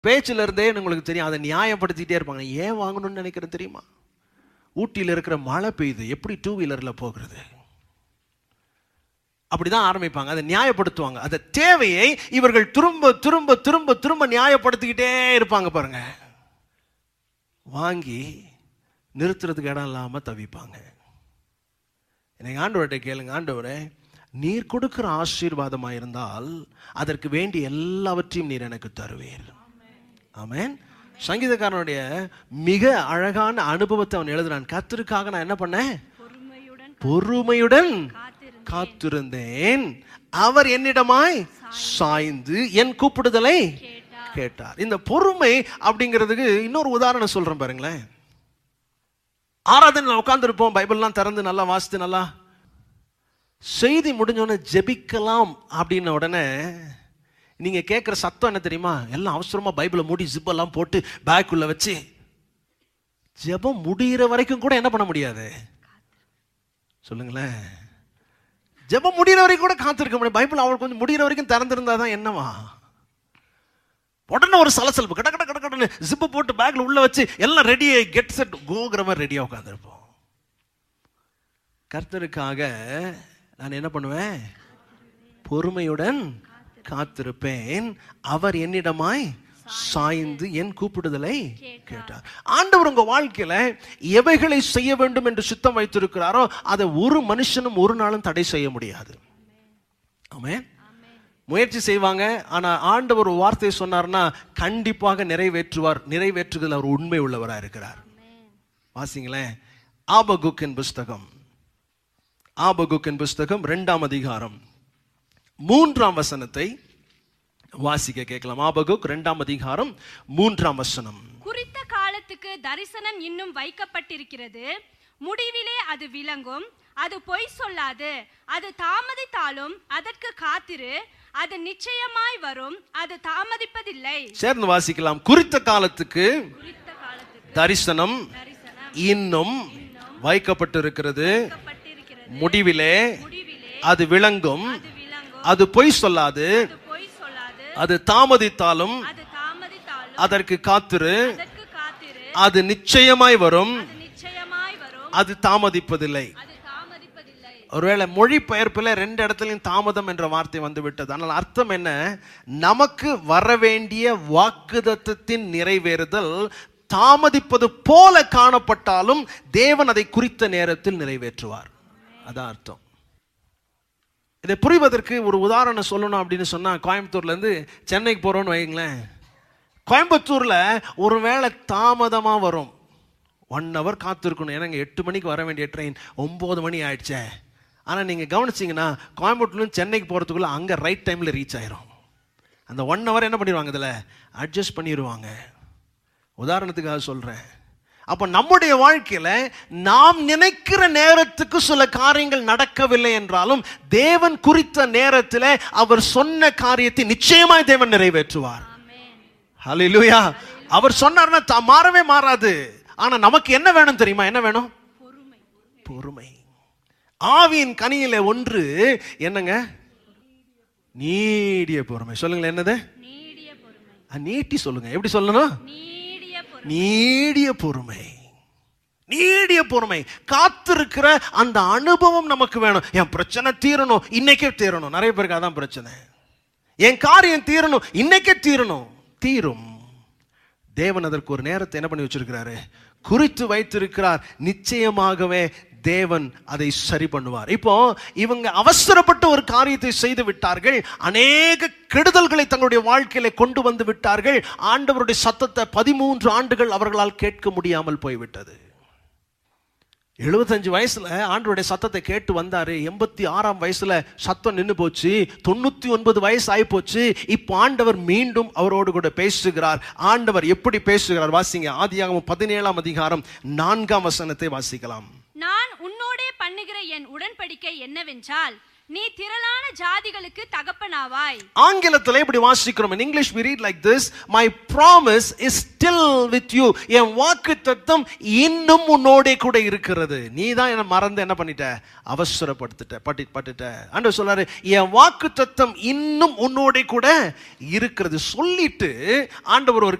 பேச்சுல இருந்தே உங்களுக்கு தெரியும் அதை நியாயப்படுத்திட்டே இருப்பாங்க ஏன் வாங்கணும்னு நினைக்கிறேன் தெரியுமா ஊட்டியில் இருக்கிற மழை பெய்யுது எப்படி டூ வீலர்ல போகிறது அப்படிதான் ஆரம்பிப்பாங்க அதை நியாயப்படுத்துவாங்க அந்த தேவையை இவர்கள் திரும்ப திரும்ப திரும்ப திரும்ப நியாயப்படுத்திக்கிட்டே இருப்பாங்க பாருங்க வாங்கி நிறுத்துறதுக்கு இடம் இல்லாம தவிப்பாங்க எனக்கு ஆண்டவர்கிட்ட கேளுங்க ஆண்டவரே நீர் கொடுக்கிற ஆசீர்வாதமாக இருந்தால் அதற்கு வேண்டிய எல்லாவற்றையும் நீர் எனக்கு தருவீர் ஆமென் சங்கீதக்காரனுடைய மிக அழகான அனுபவத்தை அவன் எழுதுறான் கத்திற்காக நான் என்ன பண்ணேன் பொறுமையுடன் பொறுமையுடன் காத்திருந்தேன். காத்திருந்தேன் அவர் என்னிடமாய் சாய்ந்து என் கூப்பிடுதலை கேட்டார். கேட்டார் இந்த பொறுமை அப்படிங்கிறதுக்கு இன்னொரு உதாரணம் சொல்றேன் பாருங்களேன் ஆராதனை உட்காந்துருப்போம் பைபிள்லாம் திறந்து நல்லா வாசித்து நல்லா செய்தி முடிஞ்சோடனே ஜெபிக்கலாம் அப்படின்ன உடனே நீங்க கேட்குற சத்தம் என்ன தெரியுமா எல்லாம் அவசரமா பைபிளை மூடி ஜிப்பெல்லாம் போட்டு பேக்குள்ள வச்சு ஜெபம் முடியிற வரைக்கும் கூட என்ன பண்ண முடியாது சொல்லுங்களேன் ஜெபம் முடியிற வரைக்கும் கூட காத்திருக்க முடியும் பைபிள் அவள் கொஞ்சம் முடியிற வரைக்கும் திறந்திருந்தா தான் என்னவா உடனே ஒரு சலசலப்பு கட கட கட கடன்னு ஜிப்பு போட்டு பேக்ல உள்ள வச்சு எல்லாம் ரெடி கெட் செட் கோங்கிற மாதிரி ரெடியா உட்காந்துருப்போம் கர்த்தருக்காக நான் என்ன பண்ணுவேன் பொறுமையுடன் காத்திருப்பேன் அவர் என்னிடமாய் சாய்ந்து என் கூப்பிடுதலை கேட்டார் ஆண்டவர் உங்க வாழ்க்கையில எவைகளை செய்ய வேண்டும் என்று சித்தம் வைத்திருக்கிறாரோ அதை ஒரு மனுஷனும் ஒரு நாளும் தடை செய்ய முடியாது ஆமென் முயற்சி செய்வாங்க ஆனா ஆண்டவர் ஒரு வார்த்தையை சொன்னார்னா கண்டிப்பாக நிறைவேற்றுவார் நிறைவேற்றுதல் அவர் உண்மை உள்ளவரா இருக்கிறார் வாசிங்களேன் ஆபகுக்கின் புஸ்தகம் ஆபகுக்கின் புஸ்தகம் ரெண்டாம் அதிகாரம் மூன்றாம் வசனத்தை வாசிக்க கேட்கலாம் ஆபகுக் ரெண்டாம் அதிகாரம் மூன்றாம் வசனம் குறித்த காலத்துக்கு தரிசனம் இன்னும் வைக்கப்பட்டிருக்கிறது முடிவிலே அது விளங்கும் அது பொய் சொல்லாது அது தாமதித்தாலும் அதற்கு காத்திரு அது நிச்சயமாய் வரும் அது தாமதிப்பதில்லை சேர்ந்து வாசிக்கலாம் குறித்த காலத்துக்கு குறித்த காலத்துக்கு தரிசனம் தரிசனம் இன்னும் வைக்கப்பட்டிருக்கிறது வைக்கப்பட்டிருக்கிறது முடிவிலே முடிவிலே அது விளங்கும் அது விளங்கும் அது பொய் சொல்லாது அது பொய் சொல்லாது அது தாமதித்தாலும் அது தாமதித்தாலும் அதற்கு காத்திரு அதற்கு காத்திரு அது நிச்சயமாய் வரும் அது நிச்சயமாய் வரும் அது தாமதிப்பதில்லை அது தாமதிப்பதில்லை ஒருவேளை மொழி பெயர்ப்பில் ரெண்டு இடத்துலையும் தாமதம் என்ற வார்த்தை வந்து விட்டது ஆனால் அர்த்தம் என்ன நமக்கு வர வேண்டிய வாக்குதத்தத்தின் நிறைவேறுதல் தாமதிப்பது போல காணப்பட்டாலும் தேவன் அதை குறித்த நேரத்தில் நிறைவேற்றுவார் அதான் அர்த்தம் இதை புரிவதற்கு ஒரு உதாரணம் சொல்லணும் அப்படின்னு சொன்னா கோயம்புத்தூர்ல இருந்து சென்னைக்கு போறோம்னு வைங்களேன் கோயம்புத்தூர்ல ஒருவேளை தாமதமா வரும் ஒன் ஹவர் காத்திருக்கணும் ஏன்னா இங்க எட்டு மணிக்கு வர வேண்டிய ட்ரெயின் ஒன்பது மணி ஆயிடுச்சே ஆனா நீங்க கவனிச்சீங்கன்னா கோயம்புத்தூர்ல சென்னைக்கு போறதுக்குள்ள அங்க ரைட் டைம்ல ரீச் ஆயிரும் அந்த ஒன் ஹவர் என்ன பண்ணிடுவாங்க இதுல அட்ஜஸ்ட் பண்ணிடுவாங்க உதாரணத்துக்காக சொல்றேன் அப்ப நம்முடைய வாழ்க்கையில நாம் நினைக்கிற நேரத்துக்கு சில காரியங்கள் நடக்கவில்லை என்றாலும் தேவன் குறித்த நேரத்தில் அவர் சொன்ன காரியத்தை நிச்சயமாய் தேவன் நிறைவேற்றுவார் ஹalleluya அவர் சொன்னார்னா தா- மாறவே மாறாது ஆனா நமக்கு என்ன வேணும் தெரியுமா என்ன வேணும் பொறுமை பொறுமை ஆவியின் கனியில ஒன்று என்னங்க நீடிய பொறுமை சொல்லுங்களேன் என்னது நீடிய பொறுமை அஹ், நீட்டி சொல்லுங்க எப்படி சொல்லணும் நீடிய பொறுமை நீடிய பொறுமை நீடிய பொறுமை காத்திருக்கிற அந்த அனுபவம் நமக்கு வேணும் என் பிரச்சனை தீரணும் இன்னைக்கே தீரணும் நிறைய பேருக்கு அதான் பிரச்சனை என் காரியம் தீரணும் இன்னைக்கே தீரணும் தீரும் தேவன் அதற்கு ஒரு நேரத்தை என்ன பண்ணி வச்சிருக்கிறாரு குறித்து வைத்திருக்கிறார் நிச்சயமாகவே தேவன் அதை சரி பண்ணுவார் இப்போ இவங்க அவசரப்பட்டு ஒரு காரியத்தை செய்து விட்டார்கள் அநேக கெடுதல்களை தங்களுடைய வாழ்க்கையில கொண்டு வந்து விட்டார்கள் ஆண்டவருடைய சத்தத்தை பதிமூன்று ஆண்டுகள் அவர்களால் கேட்க முடியாமல் போய்விட்டது எழுபத்தஞ்சு வயசுல ஆண்டவருடைய சத்தத்தை கேட்டு வந்தாரு எண்பத்தி ஆறாம் வயசுல சத்தம் நின்னு போச்சு தொண்ணூத்தி ஒன்பது வயசு ஆகி போச்சு இப்போ ஆண்டவர் மீண்டும் அவரோடு கூட பேசுகிறார் ஆண்டவர் எப்படி பேசுகிறார் வாசிங்க ஆதியாகமம் பதினேழாம் அதிகாரம் நான்காம் வசனத்தை வாசிக்கலாம் நான் உன்னோடே பண்ணுகிற என் உடன்படிக்கை என்னவென்றால் நீ திரளான ஜாதிகளுக்கு தகப்பனாவாய் ஆங்கிலத்துல இப்படி வாசிக்கிறோம் in english we read like this my promise is still with you என் வாக்கு தத்தம் இன்னும் உன்னோடே கூட இருக்கிறது நீ தான் என்ன மறந்து என்ன பண்ணிட்ட அவசரப்படுத்திட்ட பட்டி பட்டுட்ட ஆண்டவர் சொல்றாரு என் வாக்கு தத்தம் இன்னும் உன்னோடே கூட இருக்கிறது சொல்லிட்டு ஆண்டவர் ஒரு